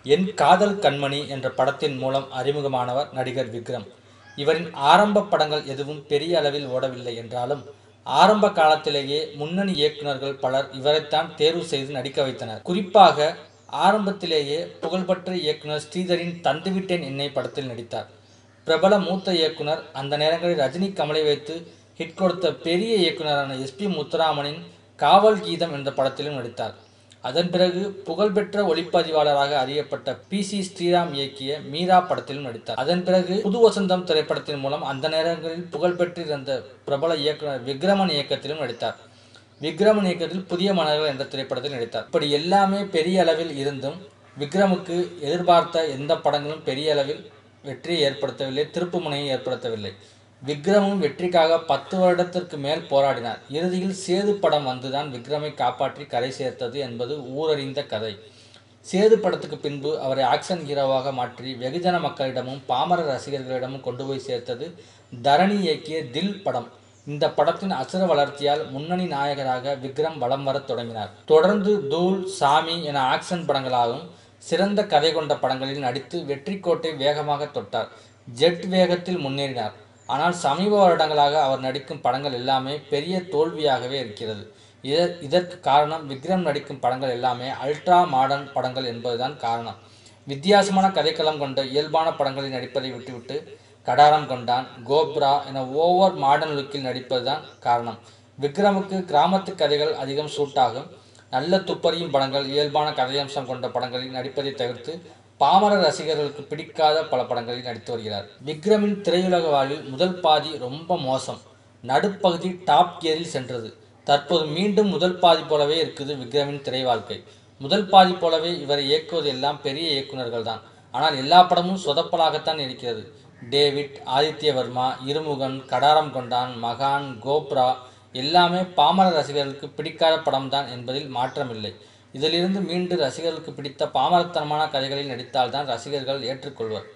என் காதல் கண்மணி என்ற படத்தின் மூலம் அறிமுகமானவர் நடிகர் விக்ரம் இவரின் ஆரம்ப படங்கள் எதுவும் பெரிய அளவில் ஓடவில்லை என்றாலும் ஆரம்ப காலத்திலேயே முன்னணி இயக்குனர்கள் பலர் இவரைத்தான் தேர்வு செய்து நடிக்க வைத்தனர் குறிப்பாக ஆரம்பத்திலேயே புகழ்பெற்ற இயக்குனர் ஸ்ரீதரின் தந்துவிட்டேன் என்னை படத்தில் நடித்தார் பிரபல மூத்த இயக்குனர் அந்த நேரங்களில் ரஜினி கமலை வைத்து ஹிட் கொடுத்த பெரிய இயக்குனரான எஸ்பி முத்துராமனின் காவல் கீதம் என்ற படத்திலும் நடித்தார் அதன் பிறகு புகழ்பெற்ற ஒளிப்பதிவாளராக அறியப்பட்ட பி சி ஸ்ரீராம் இயக்கிய மீரா படத்திலும் நடித்தார் அதன் பிறகு புது வசந்தம் திரைப்படத்தின் மூலம் அந்த நேரங்களில் புகழ்பெற்றிருந்த பிரபல இயக்குனர் விக்ரமன் இயக்கத்திலும் நடித்தார் விக்ரமன் இயக்கத்தில் புதிய மன்னர்கள் என்ற திரைப்படத்தில் நடித்தார் இப்படி எல்லாமே பெரிய அளவில் இருந்தும் விக்ரமுக்கு எதிர்பார்த்த எந்த படங்களும் பெரிய அளவில் வெற்றியை ஏற்படுத்தவில்லை திருப்பு முனையை ஏற்படுத்தவில்லை விக்ரமும் வெற்றிக்காக பத்து வருடத்திற்கு மேல் போராடினார் இறுதியில் சேது படம் வந்துதான் விக்ரமை காப்பாற்றி கரை சேர்த்தது என்பது ஊரறிந்த கதை சேது படத்துக்கு பின்பு அவரை ஆக்ஷன் ஹீரோவாக மாற்றி வெகுஜன மக்களிடமும் பாமர ரசிகர்களிடமும் கொண்டு போய் சேர்த்தது தரணி இயக்கிய தில் படம் இந்த படத்தின் அசுர வளர்ச்சியால் முன்னணி நாயகராக விக்ரம் வலம் வரத் தொடங்கினார் தொடர்ந்து தூள் சாமி என ஆக்ஷன் படங்களாகவும் சிறந்த கதை கொண்ட படங்களில் நடித்து வெற்றி கோட்டை வேகமாக தொட்டார் ஜெட் வேகத்தில் முன்னேறினார் ஆனால் சமீப வருடங்களாக அவர் நடிக்கும் படங்கள் எல்லாமே பெரிய தோல்வியாகவே இருக்கிறது இத- இதற்கு காரணம் விக்ரம் நடிக்கும் படங்கள் எல்லாமே அல்ட்ரா மாடர்ன் படங்கள் என்பதுதான் காரணம் வித்தியாசமான கதைக்களம் கொண்ட இயல்பான படங்களில் நடிப்பதை விட்டுவிட்டு கடாரம் கொண்டான் கோப்ரா என ஓவர் மாடர்ன் லுக்கில் நடிப்பதுதான் காரணம் விக்ரமுக்கு கிராமத்து கதைகள் அதிகம் சூட் ஆகும் நல்ல துப்பறியும் படங்கள் இயல்பான கதையம்சம் கொண்ட படங்களில் நடிப்பதை தவிர்த்து பாமர ரசிகர்களுக்கு பிடிக்காத பல படங்களில் நடித்து வருகிறார் விக்ரமின் திரையுலக வாழ்வில் முதல் பாதி ரொம்ப மோசம் நடுப்பகுதி டாப் கியரில் சென்றது தற்போது மீண்டும் முதல் பாதி போலவே இருக்குது விக்ரமின் திரை வாழ்க்கை முதல் பாதி போலவே இவரை இயக்குவது எல்லாம் பெரிய இயக்குனர்கள் தான் ஆனால் எல்லா படமும் சொதப்பலாகத்தான் இருக்கிறது டேவிட் ஆதித்யவர்மா இருமுகன் கடாரம் கொண்டான் மகான் கோப்ரா எல்லாமே பாமர ரசிகர்களுக்கு பிடிக்காத படம்தான் என்பதில் மாற்றமில்லை இதிலிருந்து மீண்டு ரசிகர்களுக்கு பிடித்த பாமரத்தனமான கதைகளில் நடித்தால்தான் ரசிகர்கள் ஏற்றுக்கொள்வர்